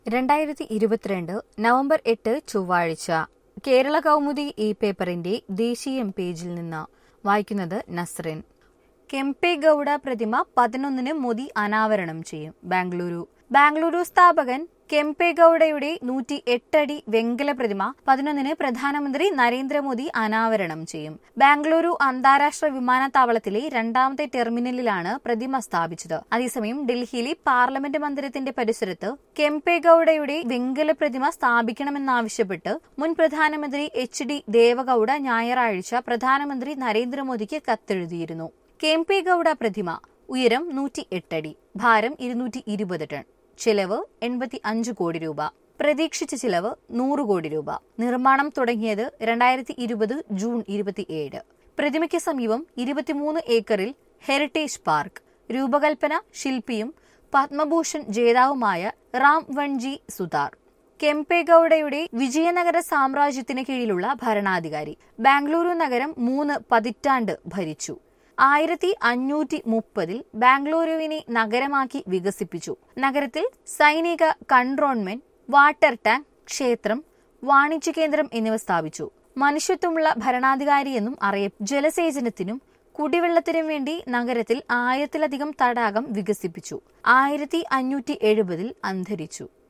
രണ്ടായിരത്തി ഇരുപത്തിരണ്ട് നവംബർ എട്ട് ചൊവ്വാഴ്ച കേരള കൗമുദി ഈ പേപ്പറിന്റെ ദേശീയം പേജിൽ നിന്ന് വായിക്കുന്നത് നസ്റിൻ കെംപേഗൌഡ പ്രതിമ പതിനൊന്നിന് മോദി അനാവരണം ചെയ്യും ബാംഗ്ലൂരു ബാംഗ്ലൂരു സ്ഥാപകൻ കെംപേഗൌഡയുടെ നൂറ്റി എട്ടടി വെങ്കല പ്രതിമ പതിനൊന്നിന് പ്രധാനമന്ത്രി നരേന്ദ്രമോദി അനാവരണം ചെയ്യും ബാംഗ്ലൂരു അന്താരാഷ്ട്ര വിമാനത്താവളത്തിലെ രണ്ടാമത്തെ ടെർമിനലിലാണ് പ്രതിമ സ്ഥാപിച്ചത് അതേസമയം ഡൽഹിയിലെ പാർലമെന്റ് മന്ദിരത്തിന്റെ പരിസരത്ത് കെംപേഗൌഡയുടെ വെങ്കല പ്രതിമ സ്ഥാപിക്കണമെന്നാവശ്യപ്പെട്ട് മുൻ പ്രധാനമന്ത്രി എച്ച് ഡി ദേവഗൌഡ ഞായറാഴ്ച പ്രധാനമന്ത്രി നരേന്ദ്രമോദിക്ക് കത്തെഴുതിയിരുന്നു കെംപേഗൌഡ പ്രതിമ ഉയരം നൂറ്റി എട്ടടി ഭാരം ഇരുന്നൂറ്റി ഇരുപത് ടൺ ചെലവ് എൺപത്തി അഞ്ച് കോടി രൂപ പ്രതീക്ഷിച്ച ചിലവ് നൂറ് കോടി രൂപ നിർമ്മാണം തുടങ്ങിയത് രണ്ടായിരത്തി ഇരുപത് ജൂൺ ഇരുപത്തിയേഴ് പ്രതിമയ്ക്ക് സമീപം ഇരുപത്തിമൂന്ന് ഏക്കറിൽ ഹെറിറ്റേജ് പാർക്ക് രൂപകൽപ്പന ശില്പിയും പത്മഭൂഷൺ ജേതാവുമായ റാം വൺജി സുതാർ കെംപേഗൌഡയുടെ വിജയനഗര സാമ്രാജ്യത്തിന് കീഴിലുള്ള ഭരണാധികാരി ബാംഗ്ലൂരു നഗരം മൂന്ന് പതിറ്റാണ്ട് ഭരിച്ചു ആയിരത്തി അഞ്ഞൂറ്റി മുപ്പതിൽ ബാംഗ്ലൂരുവിനെ നഗരമാക്കി വികസിപ്പിച്ചു നഗരത്തിൽ സൈനിക കൺട്രോൺമെന്റ് വാട്ടർ ടാങ്ക് ക്ഷേത്രം വാണിജ്യ കേന്ദ്രം എന്നിവ സ്ഥാപിച്ചു മനുഷ്യത്വമുള്ള ഭരണാധികാരിയെന്നും അറിയ ജലസേചനത്തിനും കുടിവെള്ളത്തിനും വേണ്ടി നഗരത്തിൽ ആയിരത്തിലധികം തടാകം വികസിപ്പിച്ചു ആയിരത്തി അഞ്ഞൂറ്റി എഴുപതിൽ അന്തരിച്ചു